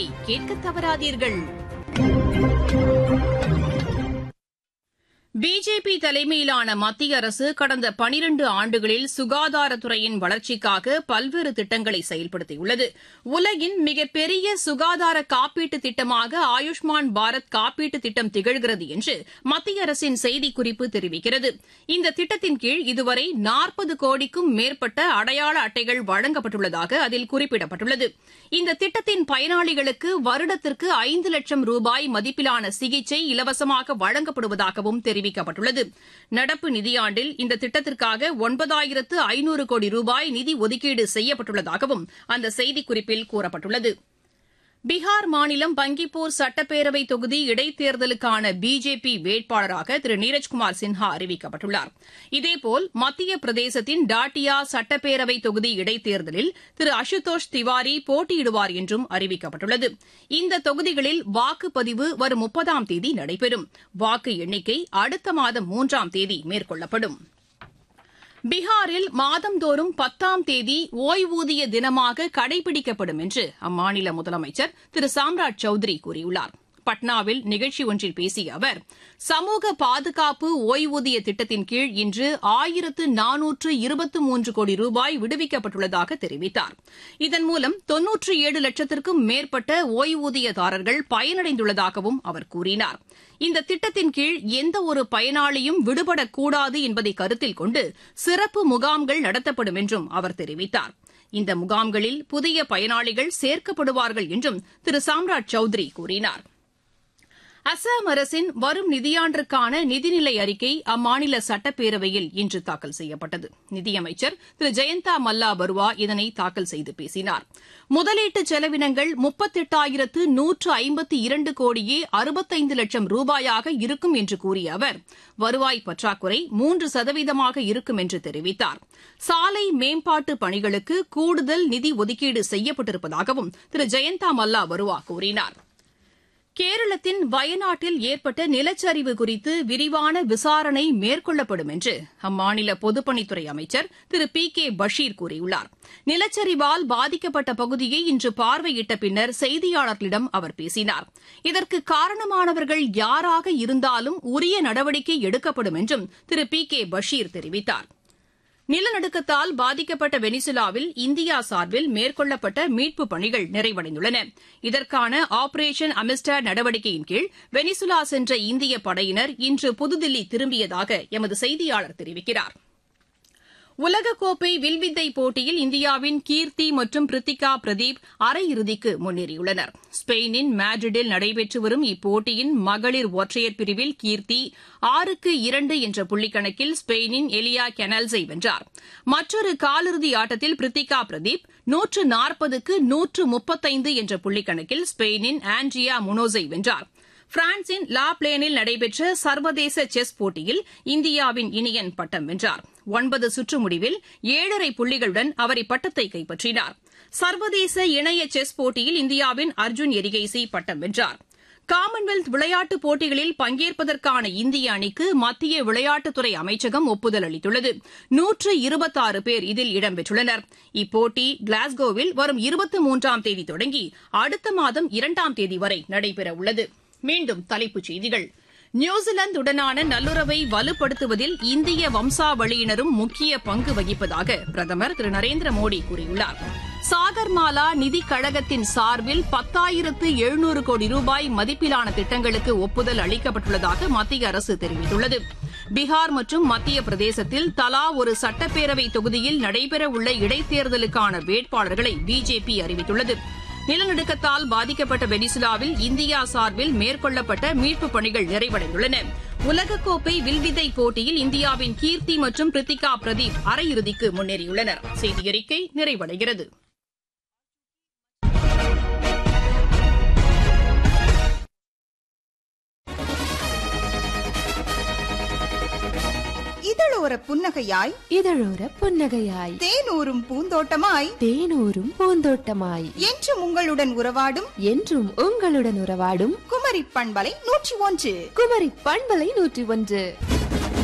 கேட்க தவறாதீர்கள் பிஜேபி தலைமையிலான மத்திய அரசு கடந்த பனிரண்டு ஆண்டுகளில் சுகாதாரத்துறையின் வளர்ச்சிக்காக பல்வேறு திட்டங்களை செயல்படுத்தியுள்ளது உலகின் மிகப்பெரிய சுகாதார காப்பீட்டு திட்டமாக ஆயுஷ்மான் பாரத் காப்பீட்டு திட்டம் திகழ்கிறது என்று மத்திய அரசின் செய்திக்குறிப்பு தெரிவிக்கிறது இந்த திட்டத்தின் கீழ் இதுவரை நாற்பது கோடிக்கும் மேற்பட்ட அடையாள அட்டைகள் வழங்கப்பட்டுள்ளதாக அதில் குறிப்பிடப்பட்டுள்ளது இந்த திட்டத்தின் பயனாளிகளுக்கு வருடத்திற்கு ஐந்து லட்சம் ரூபாய் மதிப்பிலான சிகிச்சை இலவசமாக வழங்கப்படுவதாகவும் தெரிவிக்கப்பட்டுள்ளது தெரிவிக்கப்பட்டுள்ளது நடப்பு நிதியாண்டில் இந்த திட்டத்திற்காக ஒன்பதாயிரத்து ஐநூறு கோடி ரூபாய் நிதி ஒதுக்கீடு செய்யப்பட்டுள்ளதாகவும் அந்த செய்திக்குறிப்பில் கூறப்பட்டுள்ளது பீகார் மாநிலம் பங்கிப்பூர் சட்டப்பேரவை தொகுதி இடைத்தேர்தலுக்கான பிஜேபி வேட்பாளராக திரு நீரஜ்குமார் சின்ஹா அறிவிக்கப்பட்டுள்ளார் இதேபோல் மத்திய பிரதேசத்தின் டாட்டியா சட்டப்பேரவை தொகுதி இடைத்தேர்தலில் திரு அசுதோஷ் திவாரி போட்டியிடுவார் என்றும் அறிவிக்கப்பட்டுள்ளது இந்த தொகுதிகளில் வாக்குப்பதிவு வரும் முப்பதாம் தேதி நடைபெறும் வாக்கு எண்ணிக்கை அடுத்த மாதம் மூன்றாம் தேதி மேற்கொள்ளப்படும் பீகாரில் மாதந்தோறும் பத்தாம் தேதி ஓய்வூதிய தினமாக கடைபிடிக்கப்படும் என்று அம்மாநில முதலமைச்சர் திரு சாம்ராஜ் சௌத்ரி கூறியுள்ளார் பட்னாவில் நிகழ்ச்சி ஒன்றில் பேசிய அவர் சமூக பாதுகாப்பு ஓய்வூதிய திட்டத்தின் கீழ் இன்று ஆயிரத்து நானூற்று இருபத்து மூன்று கோடி ரூபாய் விடுவிக்கப்பட்டுள்ளதாக தெரிவித்தார் இதன் மூலம் தொன்னூற்று ஏழு லட்சத்திற்கும் மேற்பட்ட ஓய்வூதியதாரர்கள் பயனடைந்துள்ளதாகவும் அவர் கூறினார் இந்த திட்டத்தின் கீழ் எந்த ஒரு பயனாளியும் விடுபடக்கூடாது என்பதை கருத்தில் கொண்டு சிறப்பு முகாம்கள் நடத்தப்படும் என்றும் அவர் தெரிவித்தார் இந்த முகாம்களில் புதிய பயனாளிகள் சேர்க்கப்படுவார்கள் என்றும் திரு சாம்ராஜ் சௌத்ரி கூறினார் அசாம் அரசின் வரும் நிதியாண்டிற்கான நிதிநிலை அறிக்கை அம்மாநில சட்டப்பேரவையில் இன்று தாக்கல் செய்யப்பட்டது நிதியமைச்சர் திரு ஜெயந்தா மல்லா பருவா இதனை தாக்கல் செய்து பேசினார் முதலீட்டு செலவினங்கள் முப்பத்தெட்டாயிரத்து நூற்று ஐம்பத்தி இரண்டு கோடியே அறுபத்தைந்து லட்சம் ரூபாயாக இருக்கும் என்று கூறிய அவர் வருவாய் பற்றாக்குறை மூன்று சதவீதமாக இருக்கும் என்று தெரிவித்தார் சாலை மேம்பாட்டு பணிகளுக்கு கூடுதல் நிதி ஒதுக்கீடு செய்யப்பட்டிருப்பதாகவும் திரு ஜெயந்தா மல்லா பருவா கூறினார் கேரளத்தின் வயநாட்டில் ஏற்பட்ட நிலச்சரிவு குறித்து விரிவான விசாரணை மேற்கொள்ளப்படும் என்று அம்மாநில பொதுப்பணித்துறை அமைச்சர் திரு பி கே பஷீர் கூறியுள்ளார் நிலச்சரிவால் பாதிக்கப்பட்ட பகுதியை இன்று பார்வையிட்ட பின்னர் செய்தியாளர்களிடம் அவர் பேசினார் இதற்கு காரணமானவர்கள் யாராக இருந்தாலும் உரிய நடவடிக்கை எடுக்கப்படும் என்றும் திரு பி கே பஷீர் தெரிவித்தார் நிலநடுக்கத்தால் பாதிக்கப்பட்ட வெனிசுலாவில் இந்தியா சார்பில் மேற்கொள்ளப்பட்ட மீட்புப் பணிகள் நிறைவடைந்துள்ளன இதற்கான ஆபரேஷன் அமிஸ்டர் நடவடிக்கையின் கீழ் வெனிசுலா சென்ற இந்திய படையினர் இன்று புதுதில்லி திரும்பியதாக எமது செய்தியாளர் தெரிவிக்கிறார் உலகக்கோப்பை வில்வித்தை போட்டியில் இந்தியாவின் கீர்த்தி மற்றும் பிரித்திகா பிரதீப் அரையிறுதிக்கு முன்னேறியுள்ளனர் ஸ்பெயினின் மேட்ரிடில் நடைபெற்று வரும் இப்போட்டியின் மகளிர் ஒற்றையர் பிரிவில் கீர்த்தி ஆறுக்கு இரண்டு என்ற புள்ளிக்கணக்கில் ஸ்பெயினின் எலியா கெனல்ஸை வென்றார் மற்றொரு காலிறுதி ஆட்டத்தில் பிரித்திகா பிரதீப் நூற்று நாற்பதுக்கு நூற்று முப்பத்தைந்து என்ற புள்ளிக்கணக்கில் ஸ்பெயினின் ஆண்ட்ரியா முனோஸை வென்றார் பிரான்சின் லா பிளேனில் நடைபெற்ற சர்வதேச செஸ் போட்டியில் இந்தியாவின் இனியன் பட்டம் வென்றார் ஒன்பது சுற்று முடிவில் ஏழரை புள்ளிகளுடன் அவர் இப்பட்டத்தை கைப்பற்றினார் சர்வதேச இணைய செஸ் போட்டியில் இந்தியாவின் அர்ஜுன் எரிகைசி பட்டம் வென்றார் காமன்வெல்த் விளையாட்டுப் போட்டிகளில் பங்கேற்பதற்கான இந்திய அணிக்கு மத்திய விளையாட்டுத்துறை அமைச்சகம் ஒப்புதல் அளித்துள்ளது நூற்று இருபத்தாறு பேர் இதில் இடம்பெற்றுள்ளனர் இப்போட்டி கிளாஸ்கோவில் வரும் இருபத்தி மூன்றாம் தேதி தொடங்கி அடுத்த மாதம் இரண்டாம் தேதி வரை நடைபெறவுள்ளது மீண்டும் தலைப்புச் செய்திகள் நியூசிலாந்துடனான நல்லுறவை வலுப்படுத்துவதில் இந்திய வம்சாவளியினரும் முக்கிய பங்கு வகிப்பதாக பிரதமர் திரு நரேந்திர மோடி கூறியுள்ளார் சாகர்மாலா நிதிக் கழகத்தின் சார்பில் பத்தாயிரத்து எழுநூறு கோடி ரூபாய் மதிப்பிலான திட்டங்களுக்கு ஒப்புதல் அளிக்கப்பட்டுள்ளதாக மத்திய அரசு தெரிவித்துள்ளது பீகார் மற்றும் மத்திய பிரதேசத்தில் தலா ஒரு சட்டப்பேரவை தொகுதியில் நடைபெறவுள்ள இடைத்தேர்தலுக்கான வேட்பாளர்களை பிஜேபி அறிவித்துள்ளது நிலநடுக்கத்தால் பாதிக்கப்பட்ட வெனிசுலாவில் இந்தியா சார்பில் மேற்கொள்ளப்பட்ட மீட்புப் பணிகள் நிறைவடைந்துள்ளன உலகக்கோப்பை வில்வித்தை போட்டியில் இந்தியாவின் கீர்த்தி மற்றும் பிரித்திகா பிரதீப் அரையிறுதிக்கு முன்னேறியுள்ளனர் செய்தியறிக்கை நிறைவடைகிறது இதழோர புன்னகையாய் இதழோர புன்னகையாய் தேனூரும் பூந்தோட்டமாய் தேனூரும் பூந்தோட்டமாய் என்றும் உங்களுடன் உறவாடும் என்றும் உங்களுடன் உறவாடும் குமரி பண்பலை நூற்றி ஒன்று குமரி பண்பலை நூற்றி ஒன்று